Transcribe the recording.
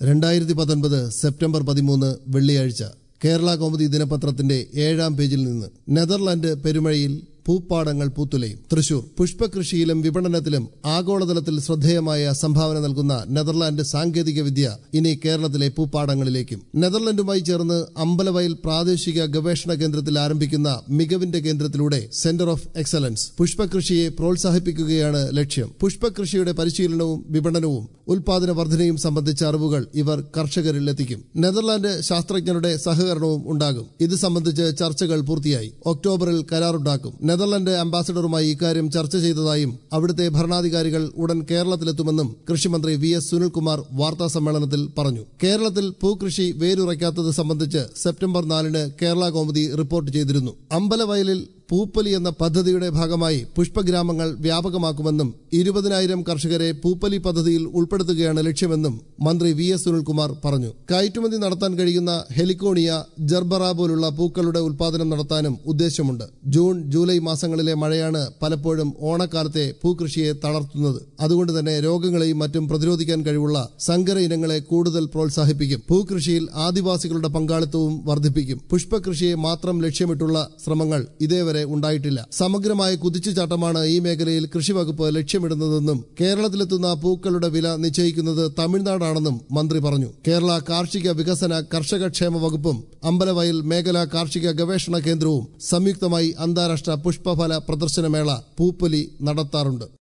രണ്ടായിരത്തി പത്തൊൻപത് സെപ്റ്റംബർ പതിമൂന്ന് വെള്ളിയാഴ്ച കേരള കൗമുദി ദിനപത്രത്തിന്റെ ഏഴാം പേജിൽ നിന്ന് നെതർലാൻഡ് പെരുമഴയിൽ പൂപ്പാടങ്ങൾ പൂത്തുലയും തൃശൂർ പുഷ്പകൃഷിയിലും വിപണനത്തിലും ആഗോളതലത്തിൽ ശ്രദ്ധേയമായ സംഭാവന നൽകുന്ന നെതർലാൻഡ് സാങ്കേതിക വിദ്യ ഇനി കേരളത്തിലെ പൂപ്പാടങ്ങളിലേക്കും നെതർലൻഡുമായി ചേർന്ന് അമ്പലവയൽ പ്രാദേശിക ഗവേഷണ കേന്ദ്രത്തിൽ ആരംഭിക്കുന്ന മികവിന്റെ കേന്ദ്രത്തിലൂടെ സെന്റർ ഓഫ് എക്സലൻസ് പുഷ്പകൃഷിയെ പ്രോത്സാഹിപ്പിക്കുകയാണ് ലക്ഷ്യം പുഷ്പകൃഷിയുടെ പരിശീലനവും വിപണനവും ഉൽപാദന വർധനയും സംബന്ധിച്ച അറിവുകൾ ഇവർ കർഷകരിൽ എത്തിക്കും നെതർലാൻഡ് ശാസ്ത്രജ്ഞരുടെ സഹകരണവും ഉണ്ടാകും ഇത് സംബന്ധിച്ച് ചർച്ചകൾ പൂർത്തിയായി ഒക്ടോബറിൽ കരാറുണ്ടാക്കും നെതർലൻഡ് അംബാസഡറുമായി ഇക്കാര്യം ചർച്ച ചെയ്തതായും അവിടുത്തെ ഭരണാധികാരികൾ ഉടൻ കേരളത്തിലെത്തുമെന്നും കൃഷിമന്ത്രി വി എസ് സുനിൽകുമാർ വാർത്താ സമ്മേളനത്തിൽ പറഞ്ഞു കേരളത്തിൽ പൂകൃഷി വേരുറയ്ക്കാത്തത് സംബന്ധിച്ച് സെപ്റ്റംബർ നാലിന് കേരള കൗമുദി റിപ്പോർട്ട് ചെയ്തിരുന്നു അമ്പലവയലിൽ പൂപ്പലി എന്ന പദ്ധതിയുടെ ഭാഗമായി പുഷ്പഗ്രാമങ്ങൾ വ്യാപകമാക്കുമെന്നും ഇരുപതിനായിരം കർഷകരെ പൂപ്പലി പദ്ധതിയിൽ ഉൾപ്പെടുത്തുകയാണ് ലക്ഷ്യമെന്നും മന്ത്രി വി എസ് സുനിൽകുമാർ പറഞ്ഞു കയറ്റുമതി നടത്താൻ കഴിയുന്ന ഹെലിക്കോണിയ ജർബറ പോലുള്ള പൂക്കളുടെ ഉൽപാദനം നടത്താനും ഉദ്ദേശമുണ്ട് ജൂൺ ജൂലൈ മാസങ്ങളിലെ മഴയാണ് പലപ്പോഴും ഓണക്കാലത്തെ പൂകൃഷിയെ തളർത്തുന്നത് അതുകൊണ്ട് തന്നെ രോഗങ്ങളെയും മറ്റും പ്രതിരോധിക്കാൻ കഴിവുള്ള സങ്കര ഇനങ്ങളെ കൂടുതൽ പ്രോത്സാഹിപ്പിക്കും പൂകൃഷിയിൽ ആദിവാസികളുടെ പങ്കാളിത്തവും വർദ്ധിപ്പിക്കും പുഷ്പകൃഷിയെ മാത്രം ലക്ഷ്യമിട്ടുള്ള ശ്രമങ്ങൾ ഇതേവരെ ഉണ്ടായിട്ടില്ല സമഗ്രമായ കുതിച്ചുചാട്ടമാണ് ഈ മേഖലയിൽ കൃഷിവകുപ്പ് ലക്ഷ്യമിടുന്നതെന്നും കേരളത്തിലെത്തുന്ന പൂക്കളുടെ വില നിശ്ചയിക്കുന്നത് തമിഴ്നാടാണെന്നും മന്ത്രി പറഞ്ഞു കേരള കാർഷിക വികസന കർഷകക്ഷേമ വകുപ്പും അമ്പലവയൽ മേഖലാ കാർഷിക ഗവേഷണ കേന്ദ്രവും സംയുക്തമായി അന്താരാഷ്ട്ര പുഷ്പഫല പ്രദർശനമേള പൂപ്പൊലി നടത്താറുണ്ട്